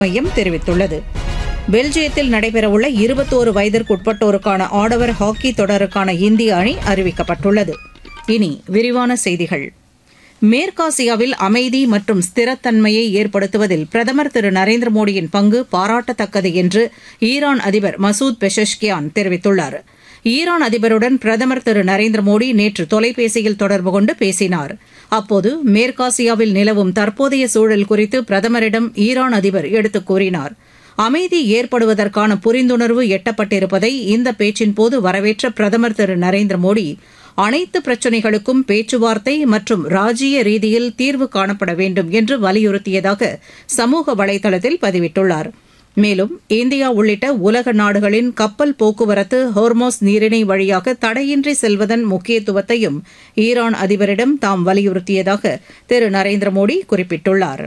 மையம் தெரிவித்துள்ளது பெல்ஜியத்தில் நடைபெறவுள்ள இருபத்தோரு வயதிற்குட்பட்டோருக்கான ஆடவர் ஹாக்கி தொடருக்கான இந்திய அணி அறிவிக்கப்பட்டுள்ளது இனி விரிவான செய்திகள் மேற்காசியாவில் அமைதி மற்றும் ஸ்திரத்தன்மையை ஏற்படுத்துவதில் பிரதமர் திரு நரேந்திர மோடியின் பங்கு பாராட்டத்தக்கது என்று ஈரான் அதிபர் மசூத் பெஷஷ்கியான் தெரிவித்துள்ளார் ஈரான் அதிபருடன் பிரதமர் திரு நரேந்திர மோடி நேற்று தொலைபேசியில் தொடர்பு கொண்டு பேசினார் அப்போது மேற்காசியாவில் நிலவும் தற்போதைய சூழல் குறித்து பிரதமரிடம் ஈரான் அதிபர் எடுத்துக் கூறினார் அமைதி ஏற்படுவதற்கான புரிந்துணர்வு எட்டப்பட்டிருப்பதை இந்த பேச்சின்போது வரவேற்ற பிரதமர் திரு நரேந்திர மோடி அனைத்து பிரச்சினைகளுக்கும் பேச்சுவார்த்தை மற்றும் ராஜீய ரீதியில் தீர்வு காணப்பட வேண்டும் என்று வலியுறுத்தியதாக சமூக வலைதளத்தில் பதிவிட்டுள்ளார் மேலும் இந்தியா உள்ளிட்ட உலக நாடுகளின் கப்பல் போக்குவரத்து ஹோர்மோஸ் நீரிணை வழியாக தடையின்றி செல்வதன் முக்கியத்துவத்தையும் ஈரான் அதிபரிடம் தாம் வலியுறுத்தியதாக திரு நரேந்திர மோடி குறிப்பிட்டுள்ளாா்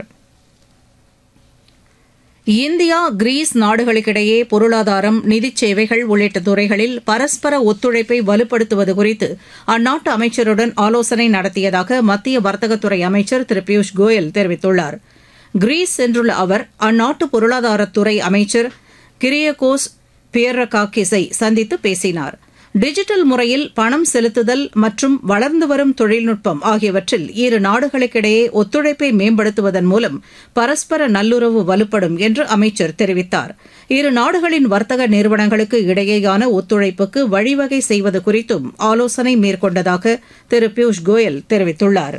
இந்தியா கிரீஸ் நாடுகளுக்கிடையே பொருளாதாரம் நிதிச் சேவைகள் உள்ளிட்ட துறைகளில் பரஸ்பர ஒத்துழைப்பை வலுப்படுத்துவது குறித்து அந்நாட்டு அமைச்சருடன் ஆலோசனை நடத்தியதாக மத்திய வர்த்தகத்துறை அமைச்சர் திரு பியூஷ் கோயல் தெரிவித்துள்ளார் கிரீஸ் சென்றுள்ள அவர் அந்நாட்டு பொருளாதாரத்துறை அமைச்சர் கிரியகோஸ் பியர்ரகாக்கிஸை சந்தித்து பேசினார் டிஜிட்டல் முறையில் பணம் செலுத்துதல் மற்றும் வளர்ந்து வரும் தொழில்நுட்பம் ஆகியவற்றில் இரு நாடுகளுக்கிடையே ஒத்துழைப்பை மேம்படுத்துவதன் மூலம் பரஸ்பர நல்லுறவு வலுப்படும் என்று அமைச்சர் தெரிவித்தார் இரு நாடுகளின் வர்த்தக நிறுவனங்களுக்கு இடையேயான ஒத்துழைப்புக்கு வழிவகை செய்வது குறித்தும் ஆலோசனை மேற்கொண்டதாக திரு பியூஷ் கோயல் தெரிவித்துள்ளாா்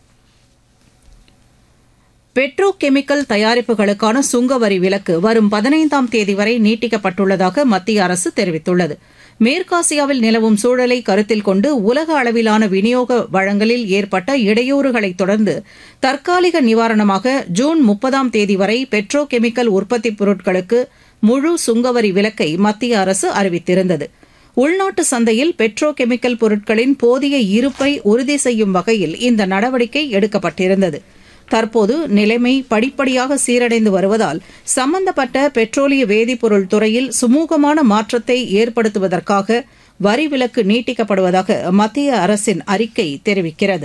பெட்ரோ கெமிக்கல் தயாரிப்புகளுக்கான சுங்கவரி விலக்கு வரும் பதினைந்தாம் தேதி வரை நீட்டிக்கப்பட்டுள்ளதாக மத்திய அரசு தெரிவித்துள்ளது மேற்காசியாவில் நிலவும் சூழலை கருத்தில் கொண்டு உலக அளவிலான விநியோக வழங்கலில் ஏற்பட்ட இடையூறுகளைத் தொடர்ந்து தற்காலிக நிவாரணமாக ஜூன் முப்பதாம் தேதி வரை பெட்ரோ கெமிக்கல் உற்பத்திப் பொருட்களுக்கு முழு சுங்கவரி விலக்கை மத்திய அரசு அறிவித்திருந்தது உள்நாட்டு சந்தையில் பெட்ரோ கெமிக்கல் பொருட்களின் போதிய இருப்பை உறுதி செய்யும் வகையில் இந்த நடவடிக்கை எடுக்கப்பட்டிருந்தது தற்போது நிலைமை படிப்படியாக சீரடைந்து வருவதால் சம்பந்தப்பட்ட பெட்ரோலிய வேதிப்பொருள் துறையில் சுமூகமான மாற்றத்தை ஏற்படுத்துவதற்காக வரி விலக்கு நீட்டிக்கப்படுவதாக மத்திய அரசின் அறிக்கை தெரிவிக்கிறது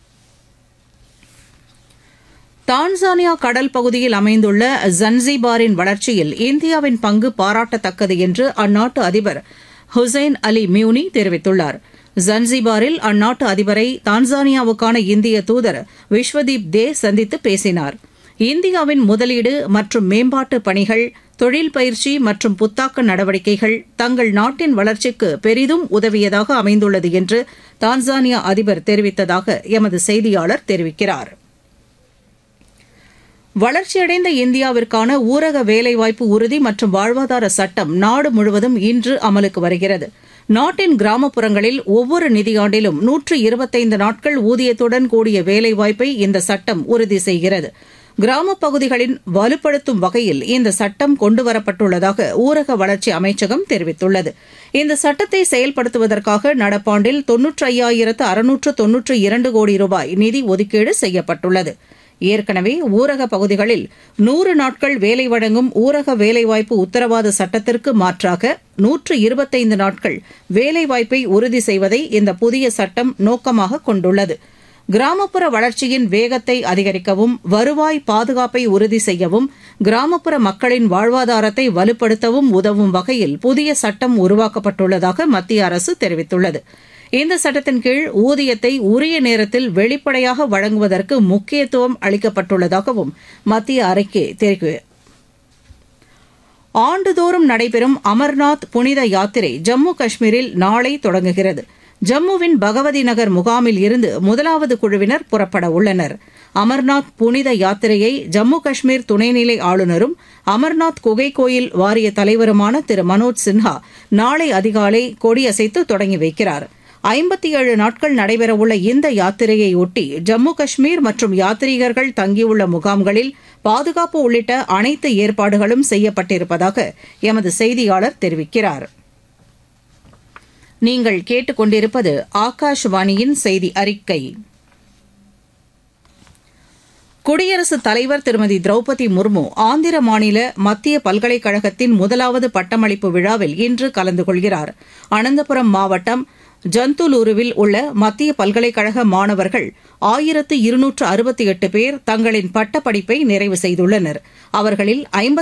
தான்சானியா கடல் பகுதியில் அமைந்துள்ள ஜன்சிபாரின் வளர்ச்சியில் இந்தியாவின் பங்கு பாராட்டத்தக்கது என்று அந்நாட்டு அதிபர் ஹுசைன் அலி மியூனி தெரிவித்துள்ளாா் ஜன்சிபாரில் அந்நாட்டு அதிபரை தான்சானியாவுக்கான இந்திய தூதர் விஸ்வதீப் தே சந்தித்து பேசினார் இந்தியாவின் முதலீடு மற்றும் மேம்பாட்டு பணிகள் தொழில் பயிற்சி மற்றும் புத்தாக்க நடவடிக்கைகள் தங்கள் நாட்டின் வளர்ச்சிக்கு பெரிதும் உதவியதாக அமைந்துள்ளது என்று தான்சானியா அதிபர் தெரிவித்ததாக எமது செய்தியாளர் தெரிவிக்கிறார் வளர்ச்சியடைந்த இந்தியாவிற்கான ஊரக வேலைவாய்ப்பு உறுதி மற்றும் வாழ்வாதார சட்டம் நாடு முழுவதும் இன்று அமலுக்கு வருகிறது நாட்டின் கிராமப்புறங்களில் ஒவ்வொரு நிதியாண்டிலும் நூற்று இருபத்தைந்து நாட்கள் ஊதியத்துடன் கூடிய வேலைவாய்ப்பை இந்த சட்டம் உறுதி செய்கிறது கிராமப் பகுதிகளின் வலுப்படுத்தும் வகையில் இந்த சட்டம் கொண்டுவரப்பட்டுள்ளதாக ஊரக வளர்ச்சி அமைச்சகம் தெரிவித்துள்ளது இந்த சட்டத்தை செயல்படுத்துவதற்காக நடப்பாண்டில் தொன்னூற்றி ஐயாயிரத்து அறுநூற்று தொன்னூற்று இரண்டு கோடி ரூபாய் நிதி ஒதுக்கீடு செய்யப்பட்டுள்ளது ஏற்கனவே ஊரக பகுதிகளில் நூறு நாட்கள் வேலை வழங்கும் ஊரக வேலைவாய்ப்பு உத்தரவாத சட்டத்திற்கு மாற்றாக நூற்று இருபத்தைந்து நாட்கள் வேலைவாய்ப்பை உறுதி செய்வதை இந்த புதிய சட்டம் நோக்கமாக கொண்டுள்ளது கிராமப்புற வளர்ச்சியின் வேகத்தை அதிகரிக்கவும் வருவாய் பாதுகாப்பை உறுதி செய்யவும் கிராமப்புற மக்களின் வாழ்வாதாரத்தை வலுப்படுத்தவும் உதவும் வகையில் புதிய சட்டம் உருவாக்கப்பட்டுள்ளதாக மத்திய அரசு தெரிவித்துள்ளது இந்த சட்டத்தின் கீழ் ஊதியத்தை உரிய நேரத்தில் வெளிப்படையாக வழங்குவதற்கு முக்கியத்துவம் அளிக்கப்பட்டுள்ளதாகவும் மத்திய அறிக்கை தெரிவிக்கிறது ஆண்டுதோறும் நடைபெறும் அமர்நாத் புனித யாத்திரை ஜம்மு காஷ்மீரில் நாளை தொடங்குகிறது ஜம்முவின் பகவதி நகர் முகாமில் இருந்து முதலாவது குழுவினர் புறப்பட உள்ளனர் அமர்நாத் புனித யாத்திரையை ஜம்மு காஷ்மீர் துணைநிலை ஆளுநரும் அமர்நாத் குகை கோயில் வாரிய தலைவருமான திரு மனோஜ் சின்ஹா நாளை அதிகாலை கொடியசைத்து தொடங்கி வைக்கிறார் ஐம்பத்தி ஏழு நாட்கள் நடைபெறவுள்ள இந்த யாத்திரையொட்டி ஜம்மு காஷ்மீர் மற்றும் யாத்ரீகர்கள் தங்கியுள்ள முகாம்களில் பாதுகாப்பு உள்ளிட்ட அனைத்து ஏற்பாடுகளும் செய்யப்பட்டிருப்பதாக எமது செய்தியாளர் தெரிவிக்கிறார் நீங்கள் கேட்டுக்கொண்டிருப்பது ஆகாஷ்வாணியின் செய்தி அறிக்கை குடியரசுத் தலைவர் திருமதி திரௌபதி முர்மு ஆந்திர மாநில மத்திய பல்கலைக்கழகத்தின் முதலாவது பட்டமளிப்பு விழாவில் இன்று கலந்து கொள்கிறார் அனந்தபுரம் மாவட்டம் ஜந்துலூருவில் உள்ள மத்திய பல்கலைக்கழக மாணவர்கள் ஆயிரத்து இருநூற்று அறுபத்தி எட்டு பேர் தங்களின் பட்டப்படிப்பை நிறைவு செய்துள்ளனர் அவர்களில் ஐம்பத்தி